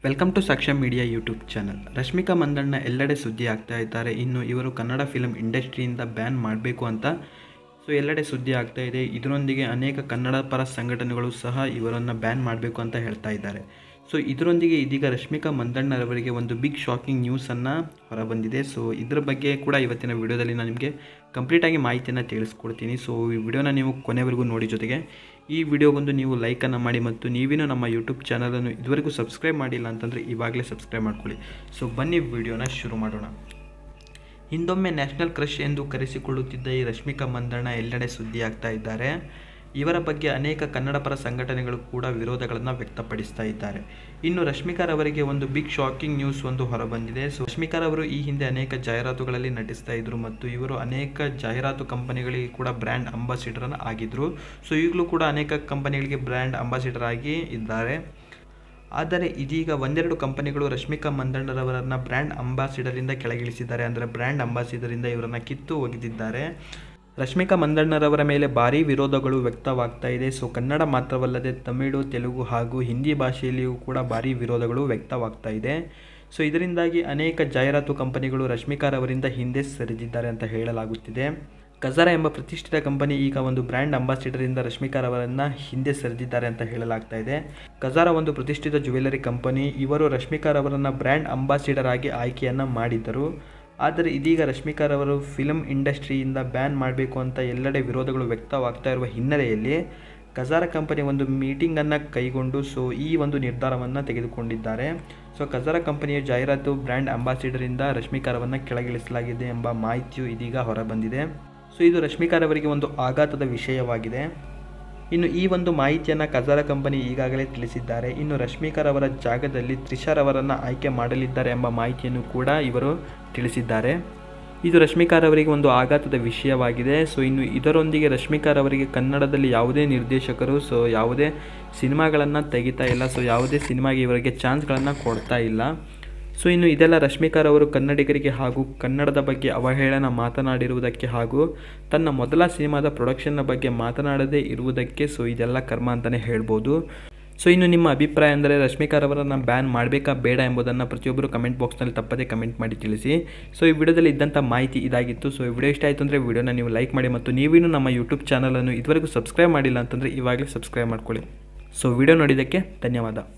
welcome to Sakshya media YouTube channel Rashmika Mandanna ಎಲ್ಲೆಡೆ ಸುದ್ದಿ ಆಗ್ತಾ ಇದ್ದಾರೆ ಇನ್ನು ಇವರು ಕನ್ನಡ ಫಿಲ್ಮ್ ಇಂಡಸ್ಟ್ರಿಯಿಂದ ಬ್ಯಾನ್ ಮಾಡಬೇಕು ಅಂತ ಸೊ ಎಲ್ಲೆಡೆ ಸುದ್ದಿ ಆಗ್ತಾ ಇದೆ ಇದರೊಂದಿಗೆ ಅನೇಕ ಕನ್ನಡ ಪರ ಸಂಘಟನೆಗಳು ಸಹ ಇವರನ್ನು ಬ್ಯಾನ್ ಮಾಡಬೇಕು ಅಂತ ಹೇಳ್ತಾ ಇದ್ದಾರೆ ಸೊ ಇದರೊಂದಿಗೆ ಇದೀಗ ರಶ್ಮಿಕಾ ಮಂದಣ್ಣರವರಿಗೆ ಒಂದು ಬಿಗ್ ಶಾಕಿಂಗ್ ನ್ಯೂಸನ್ನು ಹೊರಬಂದಿದೆ ಸೊ ಇದ್ರ ಬಗ್ಗೆ ಕೂಡ ಇವತ್ತಿನ ವಿಡಿಯೋದಲ್ಲಿ ನಾನು ನಿಮಗೆ ಕಂಪ್ಲೀಟಾಗಿ ಮಾಹಿತಿಯನ್ನು ತಿಳಿಸ್ಕೊಡ್ತೀನಿ ಸೊ ಈ ವಿಡಿಯೋನ ನೀವು ಕೊನೆವರೆಗೂ ನೋಡಿ ಜೊತೆಗೆ ಈ ವಿಡಿಯೋಗೊಂದು ನೀವು ಲೈಕನ್ನು ಮಾಡಿ ಮತ್ತು ನೀವೇನು ನಮ್ಮ ಯೂಟ್ಯೂಬ್ ಚಾನಲನ್ನು ಇದುವರೆಗೂ ಸಬ್ಸ್ಕ್ರೈಬ್ ಮಾಡಿಲ್ಲ ಅಂತಂದರೆ ಇವಾಗಲೇ ಸಬ್ಸ್ಕ್ರೈಬ್ ಮಾಡ್ಕೊಳ್ಳಿ ಸೊ ಬನ್ನಿ ವಿಡಿಯೋನ ಶುರು ಮಾಡೋಣ ಹಿಂದೊಮ್ಮೆ ನ್ಯಾಷನಲ್ ಕ್ರಶ್ ಎಂದು ಕರೆಸಿಕೊಳ್ಳುತ್ತಿದ್ದ ಈ ರಶ್ಮಿಕಾ ಮಂದಣ್ಣ ಎಲ್ಲೆಡೆ ಸುದ್ದಿ ಆಗ್ತಾ ಇದ್ದಾರೆ ಇವರ ಬಗ್ಗೆ ಅನೇಕ ಕನ್ನಡ ಪರ ಸಂಘಟನೆಗಳು ಕೂಡ ವಿರೋಧಗಳನ್ನು ವ್ಯಕ್ತಪಡಿಸ್ತಾ ಇದ್ದಾರೆ ಇನ್ನು ರಶ್ಮಿಕಾರವರಿಗೆ ಒಂದು ಬಿಗ್ ಶಾಕಿಂಗ್ ನ್ಯೂಸ್ ಒಂದು ಹೊರಬಂದಿದೆ ಸೊ ರಶ್ಮಿಕಾರವರು ಈ ಹಿಂದೆ ಅನೇಕ ಜಾಹೀರಾತುಗಳಲ್ಲಿ ನಟಿಸ್ತಾ ಇದ್ರು ಮತ್ತು ಇವರು ಅನೇಕ ಜಾಹೀರಾತು ಕಂಪನಿಗಳಿಗೆ ಕೂಡ ಬ್ರ್ಯಾಂಡ್ ಅಂಬಾಸಿಡರ್ ಆಗಿದ್ರು ಸೊ ಈಗಲೂ ಕೂಡ ಅನೇಕ ಕಂಪನಿಗಳಿಗೆ ಬ್ರ್ಯಾಂಡ್ ಅಂಬಾಸಿಡರ್ ಆಗಿ ಇದ್ದಾರೆ ಆದರೆ ಇದೀಗ ಒಂದೆರಡು ಕಂಪನಿಗಳು ರಶ್ಮಿಕಾ ಮಂದಣ್ಣರವರನ್ನು ಬ್ರ್ಯಾಂಡ್ ಅಂಬಾಸಿಡರಿಂದ ಕೆಳಗಿಳಿಸಿದ್ದಾರೆ ಅಂದರೆ ಬ್ರ್ಯಾಂಡ್ ಅಂಬಾಸಿಡರಿಂದ ಇವರನ್ನು ಕಿತ್ತು ಒಗೆದಿದ್ದಾರೆ ರಶ್ಮಿಕಾ ಮಂದಣ್ಣರವರ ಮೇಲೆ ಭಾರೀ ವಿರೋಧಗಳು ವ್ಯಕ್ತವಾಗ್ತಾ ಇದೆ ಸೊ ಕನ್ನಡ ಮಾತ್ರವಲ್ಲದೆ ತಮಿಳು ತೆಲುಗು ಹಾಗೂ ಹಿಂದಿ ಭಾಷೆಯಲ್ಲಿಯೂ ಕೂಡ ಭಾರೀ ವಿರೋಧಗಳು ವ್ಯಕ್ತವಾಗ್ತಾ ಇದೆ ಸೊ ಇದರಿಂದಾಗಿ ಅನೇಕ ಜಾಹೀರಾತು ಕಂಪನಿಗಳು ರಶ್ಮಿಕಾರವರಿಂದ ಹಿಂದೆ ಸರಿದಿದ್ದಾರೆ ಅಂತ ಹೇಳಲಾಗುತ್ತಿದೆ ಕಜಾರ ಎಂಬ ಪ್ರತಿಷ್ಠಿತ ಕಂಪನಿ ಈಗ ಒಂದು ಬ್ರ್ಯಾಂಡ್ ಅಂಬಾಸಿಡರಿಂದ ರಶ್ಮಿಕಾರವರನ್ನು ಹಿಂದೆ ಸರಿದಿದ್ದಾರೆ ಅಂತ ಹೇಳಲಾಗ್ತಾ ಇದೆ ಕಜಾರ ಒಂದು ಪ್ರತಿಷ್ಠಿತ ಜ್ಯುವೆಲರಿ ಕಂಪನಿ ಇವರು ರಶ್ಮಿಕಾರವರನ್ನು ಬ್ರ್ಯಾಂಡ್ ಅಂಬಾಸಿಡರ್ ಆಗಿ ಆಯ್ಕೆಯನ್ನು ಮಾಡಿದ್ದರು ಆದರೆ ಇದೀಗ ರಶ್ಮಿಕಾರವರು ಫಿಲ್ಮ್ ಇಂಡಸ್ಟ್ರಿಯಿಂದ ಬ್ಯಾನ್ ಮಾಡಬೇಕು ಅಂತ ಎಲ್ಲೆಡೆ ವಿರೋಧಗಳು ವ್ಯಕ್ತವಾಗ್ತಾ ಇರುವ ಹಿನ್ನೆಲೆಯಲ್ಲಿ ಕಜಾರ ಕಂಪನಿ ಒಂದು ಮೀಟಿಂಗನ್ನು ಕೈಗೊಂಡು ಸೊ ಈ ಒಂದು ನಿರ್ಧಾರವನ್ನು ತೆಗೆದುಕೊಂಡಿದ್ದಾರೆ ಸೊ ಕಜಾರ ಕಂಪನಿಯ ಜಾಹೀರಾತು ಬ್ರ್ಯಾಂಡ್ ಅಂಬಾಸಿಡರಿಂದ ರಶ್ಮಿಕಾರವನ್ನು ಕೆಳಗಿಳಿಸಲಾಗಿದೆ ಎಂಬ ಮಾಹಿತಿಯು ಇದೀಗ ಹೊರಬಂದಿದೆ ಸೊ ಇದು ರಶ್ಮಿಕಾರವರಿಗೆ ಒಂದು ಆಘಾತದ ವಿಷಯವಾಗಿದೆ ಇನ್ನು ಈ ಒಂದು ಮಾಹಿತಿಯನ್ನು ಕಜಾರ ಕಂಪನಿ ಈಗಾಗಲೇ ತಿಳಿಸಿದ್ದಾರೆ ಇನ್ನು ರಶ್ಮಿಕರ್ ಅವರ ಜಾಗದಲ್ಲಿ ತ್ರಿಷಾರ್ ಅವರನ್ನು ಆಯ್ಕೆ ಮಾಡಲಿದ್ದಾರೆ ಎಂಬ ಮಾಹಿತಿಯನ್ನು ಕೂಡ ಇವರು ತಿಳಿಸಿದ್ದಾರೆ ಇದು ರಶ್ಮಿಕಾರ್ ಅವರಿಗೆ ಒಂದು ಆಘಾತದ ವಿಷಯವಾಗಿದೆ ಸೊ ಇನ್ನು ಇದರೊಂದಿಗೆ ರಶ್ಮಿಕಾರ್ ಅವರಿಗೆ ಕನ್ನಡದಲ್ಲಿ ಯಾವುದೇ ನಿರ್ದೇಶಕರು ಸೊ ಯಾವುದೇ ಸಿನಿಮಾಗಳನ್ನು ತೆಗಿತಾ ಇಲ್ಲ ಸೊ ಯಾವುದೇ ಸಿನಿಮಾಗೆ ಇವರಿಗೆ ಚಾನ್ಸ್ಗಳನ್ನು ಕೊಡ್ತಾ ಇಲ್ಲ ಸೊ ಇನ್ನು ಇದೆಲ್ಲ ರಶ್ಮಿಕಾರ್ ಅವರು ಕನ್ನಡಿಗರಿಗೆ ಹಾಗೂ ಕನ್ನಡದ ಬಗ್ಗೆ ಅವಹೇಳನ ಮಾತನಾಡಿರುವುದಕ್ಕೆ ಹಾಗೂ ತನ್ನ ಮೊದಲ ಸಿನಿಮಾದ ಪ್ರೊಡಕ್ಷನ್ನ ಬಗ್ಗೆ ಮಾತನಾಡದೇ ಇರುವುದಕ್ಕೆ ಸೊ ಇದೆಲ್ಲ ಕರ್ಮ ಅಂತಲೇ ಹೇಳ್ಬೋದು ಸೊ ಇನ್ನು ನಿಮ್ಮ ಅಭಿಪ್ರಾಯ ಅಂದರೆ ರಶ್ಮಿಕಾರ್ ಅವರನ್ನು ಬ್ಯಾನ್ ಮಾಡಬೇಕಾ ಬೇಡ ಎಂಬುದನ್ನು ಪ್ರತಿಯೊಬ್ಬರು ಕಮೆಂಟ್ ಬಾಕ್ಸ್ನಲ್ಲಿ ತಪ್ಪದೇ ಕಮೆಂಟ್ ಮಾಡಿ ತಿಳಿಸಿ ಸೊ ಈ ವಿಡಿಯೋದಲ್ಲಿ ಇದ್ದಂಥ ಮಾಹಿತಿ ಇದಾಗಿತ್ತು ಸೊ ಈ ವಿಡಿಯೋ ಇಷ್ಟ ಆಯಿತು ಅಂದರೆ ವಿಡಿಯೋನ ನೀವು ಲೈಕ್ ಮಾಡಿ ಮತ್ತು ನೀವೇನು ನಮ್ಮ ಯೂಟ್ಯೂಬ್ ಚಾನಲನ್ನು ಇದುವರೆಗೂ ಸಬ್ಸ್ಕ್ರೈಬ್ ಮಾಡಿಲ್ಲ ಅಂತಂದರೆ ಇವಾಗಲೇ ಸಬ್ಸ್ಕ್ರೈಬ್ ಮಾಡ್ಕೊಳ್ಳಿ ಸೊ ವಿಡಿಯೋ ನೋಡಿದ್ದಕ್ಕೆ ಧನ್ಯವಾದ